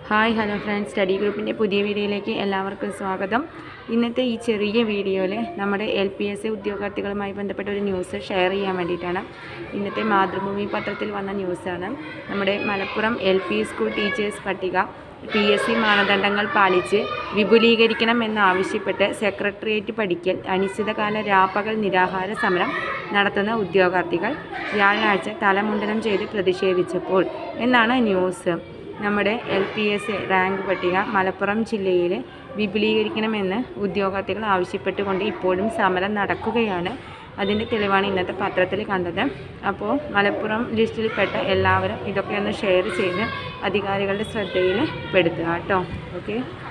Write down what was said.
hi hello friends study ഗ്രൂപ്പിൻ്റെ പുതിയ വീഡിയോയിലേക്ക് എല്ലാവർക്കും സ്വാഗതം ഇന്നത്തെ ഈ ചെറിയ വീഡിയോയിൽ നമ്മുടെ എൽ പി എസ് ഉദ്യോഗാർത്ഥികളുമായി ബന്ധപ്പെട്ട ഒരു ന്യൂസ് ഷെയർ ചെയ്യാൻ വേണ്ടിയിട്ടാണ് ഇന്നത്തെ മാതൃഭൂമി പത്രത്തിൽ വന്ന ന്യൂസാണ് നമ്മുടെ Malappuram L P school teachers പട്ടിക പി എസ് സി മാനദണ്ഡങ്ങൾ പാലിച്ച് വിപുലീകരിക്കണമെന്നാവശ്യപ്പെട്ട് സെക്രട്ടേറിയറ്റ് പഠിക്കൽ അനിശ്ചിതകാല രാപ്പകൽ നിരാഹാര സമരം നടത്തുന്ന ഉദ്യോഗാർത്ഥികൾ വ്യാഴാഴ്ച തലമുണ്ടനം ചെയ്ത് പ്രതിഷേധിച്ചപ്പോൾ എന്നാണ് ന്യൂസ് നമ്മുടെ എൽ പി എസ് റാങ്ക് പട്ടിക മലപ്പുറം ജില്ലയിൽ വിപുലീകരിക്കണമെന്ന് ഉദ്യോഗാർത്ഥികൾ ആവശ്യപ്പെട്ടുകൊണ്ട് ഇപ്പോഴും സമരം നടക്കുകയാണ് അതിൻ്റെ തെളിവാണ് ഇന്നത്തെ പത്രത്തിൽ കണ്ടത് അപ്പോൾ മലപ്പുറം ലിസ്റ്റിൽപ്പെട്ട എല്ലാവരും ഇതൊക്കെ ഒന്ന് ഷെയർ ചെയ്ത് അധികാരികളുടെ ശ്രദ്ധയിൽ പെടുത്തുക കേട്ടോ ഓക്കെ